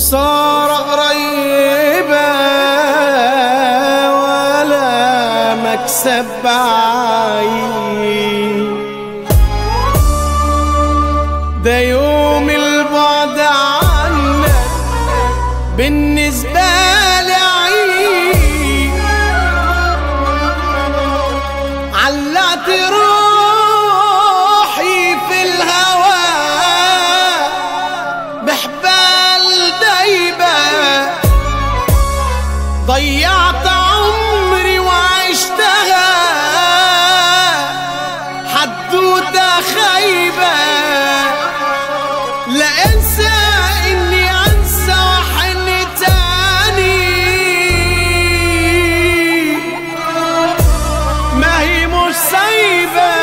خسارة قريبة ولا مكسب بعيد ده يوم البعد عنك بالنسبة لي عيد علقت روحي في الهوى بحبال دايبة ضيعت عمري وعشتها حدوتة خايبة لا انسى اني انسى وحن تاني ما هي مش سايبة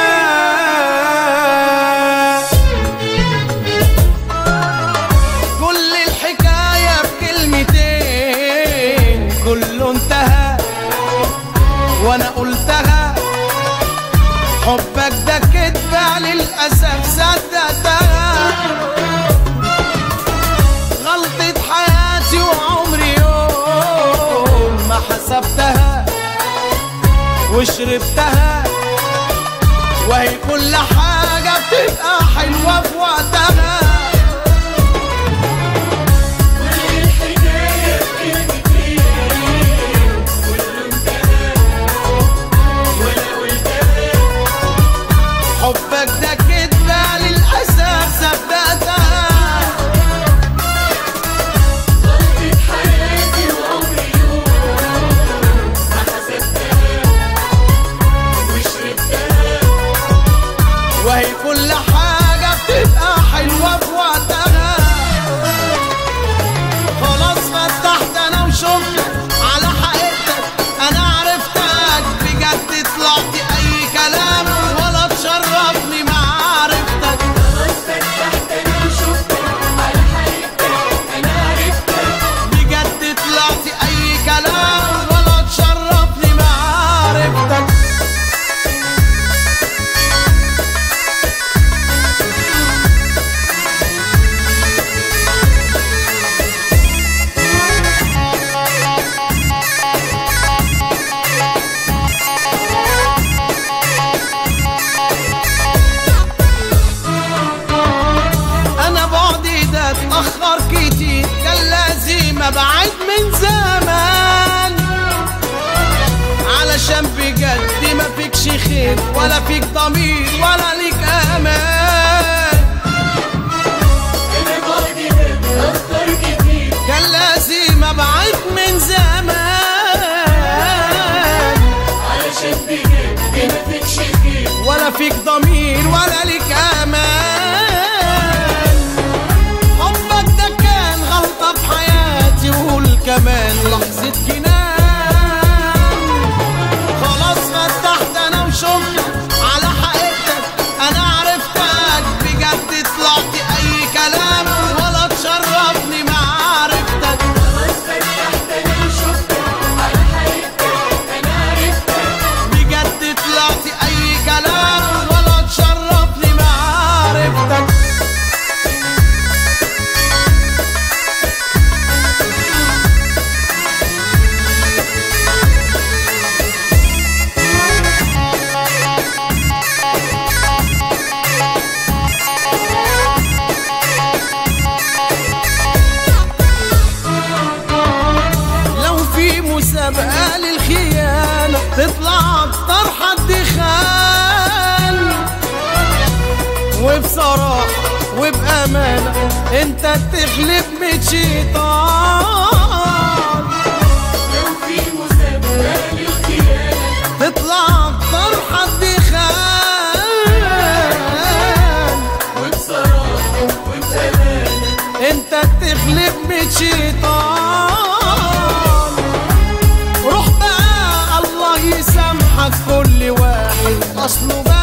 كل الحكاية بكلمتين كله انتهى وانا قلتها حبك ده كدبة للأسف صدقتها غلطة حياتي وعمري يوم ما حسبتها وشربتها وهي كل حاجة بتبقى حلوة في وقتها حبك ده كدبة للأسف صدقتها حياتي وعمري يوم ما حسبتها وشربتها وهي كل حاجة بتبقى حلوة في وقتها خلاص فتحت أنا وشفتك على حقيقتك أنا عرفتك بجد طلعت أي كلام ولا تشرفني معرفتك خلاص فتحت انا وشفتك على حقيقتك انا عرفتك بجد طلعت أي كلام ولا تشرفني معرفتك انا بعدي ده اتاخر كتير كان لازم ابعد من زمان علشان بجد ما فيكش خير ولا فيك ضمير ولا ليك امان انا بعدي ده اتأخر كتير كان لازم ابعد من زمان علشان بجد ما فيكش خير ولا فيك ضمير ولا ليك امان حبك ده كان غلطة في حياتي وقول كمان لحظة جنان خلاص فتحت انا وشفتك على حقيقتك انا عرفتك بجد طلعت اي كلام ولا تشرفني معرفتك خلاص فتحت انا وشفتك على حقيقتك انا عرفتك بجد طلعت اي كلام ولا تشرفني معرفتك لو في مسابقة للخيانة تطلع أكتر حد خان وبصراحة وبأمانة أنت تخلف من شيطان لو في مسابقة للخيانة تطلع أكتر حد خان وبصراحة وبأمانة أنت تخلف من شيطان روح بقى الله يسامحك كل واحد أصله بقى